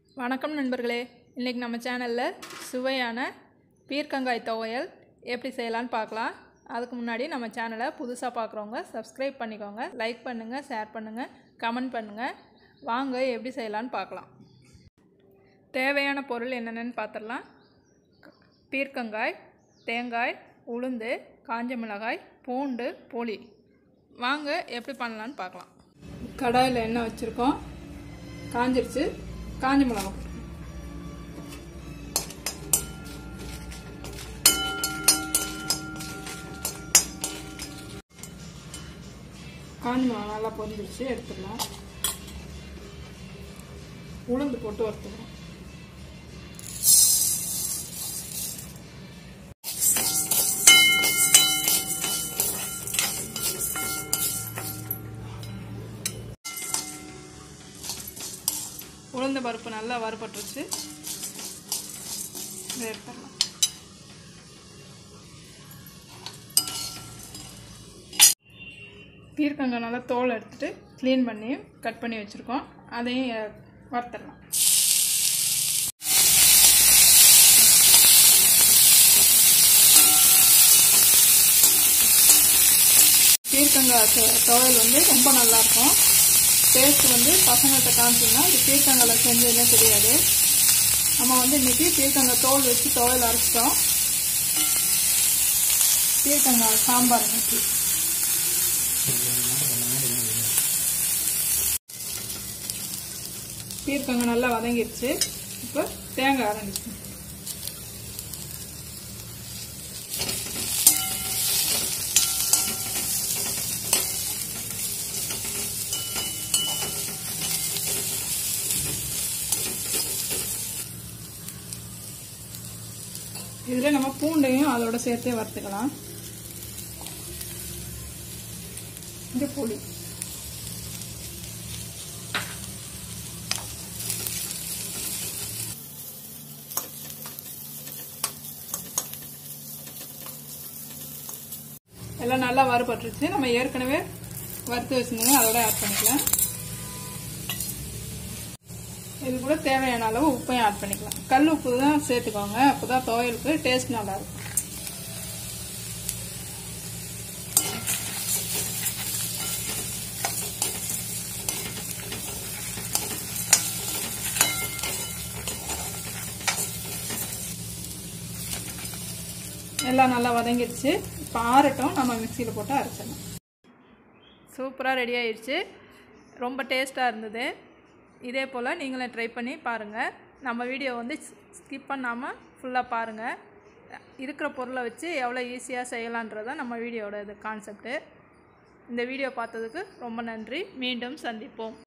வணக்கம் நண்பர்களே இன்றைக்கி நம்ம சேனலில் சுவையான பீர்க்கங்காய் துவையல் எப்படி செய்யலான்னு பார்க்கலாம் அதுக்கு முன்னாடி நம்ம சேனலை புதுசாக பார்க்குறவங்க சப்ஸ்கிரைப் பண்ணிக்கோங்க லைக் பண்ணுங்கள் ஷேர் பண்ணுங்கள் கமெண்ட் பண்ணுங்கள் வாங்க எப்படி செய்யலான்னு பார்க்கலாம் தேவையான பொருள் என்னென்னு பார்த்துடலாம் பீர்க்கங்காய் தேங்காய் உளுந்து காஞ்ச மிளகாய் பூண்டு புளி வாங்க எப்படி பண்ணலான்னு பார்க்கலாம் கடாயில் எண்ணெய் வச்சுருக்கோம் காஞ்சிருச்சு காஞ்ச மிளகாய் காஞ்ச மிளகாய் நல்லா பொரிஞ்சிருச்சு எடுத்துடலாம் உளுந்து போட்டு வறுத்துக்கலாம் உளுந்த பருப்பு நல்லா வறுபட்டுருச்சு இதை எடுத்துடலாம் பீர்க்கங்காய் நல்லா தோல் எடுத்துட்டு க்ளீன் பண்ணி கட் பண்ணி வச்சுருக்கோம் அதையும் எ- வறுத்துடலாம் பீர்க்கங்காய் துவையல் வந்து ரொம்ப நல்லாயிருக்கும் டேஸ்ட் வந்து பசங்கள்கிட்ட காமிச்சிங்கன்னா இது பீர்க்கங்காயில் செஞ்சதுனே தெரியாது நம்ம வந்து இன்றைக்கி பீர்க்கங்காய் தோல் வச்சு துவையல் அரைச்சிட்டோம் பீர்க்கங்காய் சாம்பார் இன்னைக்கு பீர்க்கங்காய் நல்லா வதங்கிடுச்சு இப்போ தேங்காய் அரைஞ்சிச்சு இதில் நம்ம பூண்டையும் அதோட சேர்த்தே வறுத்துக்கலாம் இது புளி எல்லாம் நல்லா வறுபட்டுருச்சு நம்ம ஏற்கனவே வறுத்து வச்சிருந்தோங்க அதோட ஆட் பண்ணிக்கலாம் இது கூட தேவையான அளவு உப்பையும் ஆட் பண்ணிக்கலாம் கல் உப்பு தான் சேர்த்துக்கோங்க அப்போதான் துவையலுக்கு டேஸ்ட் நல்லா இருக்கும் எல்லாம் நல்லா வதங்கிடுச்சு இப்போ ஆறட்டும் நம்ம மிக்சியில் போட்டு அரைச்சிடலாம் சூப்பராக ரெடி ஆயிடுச்சு ரொம்ப டேஸ்ட்டாக இருந்தது இதே போல் நீங்களும் ட்ரை பண்ணி பாருங்கள் நம்ம வீடியோ வந்து ஸ்கிப் பண்ணாமல் ஃபுல்லாக பாருங்கள் இருக்கிற பொருளை வச்சு எவ்வளோ ஈஸியாக செய்யலான்றதான் நம்ம வீடியோட இது கான்செப்ட்டு இந்த வீடியோ பார்த்ததுக்கு ரொம்ப நன்றி மீண்டும் சந்திப்போம்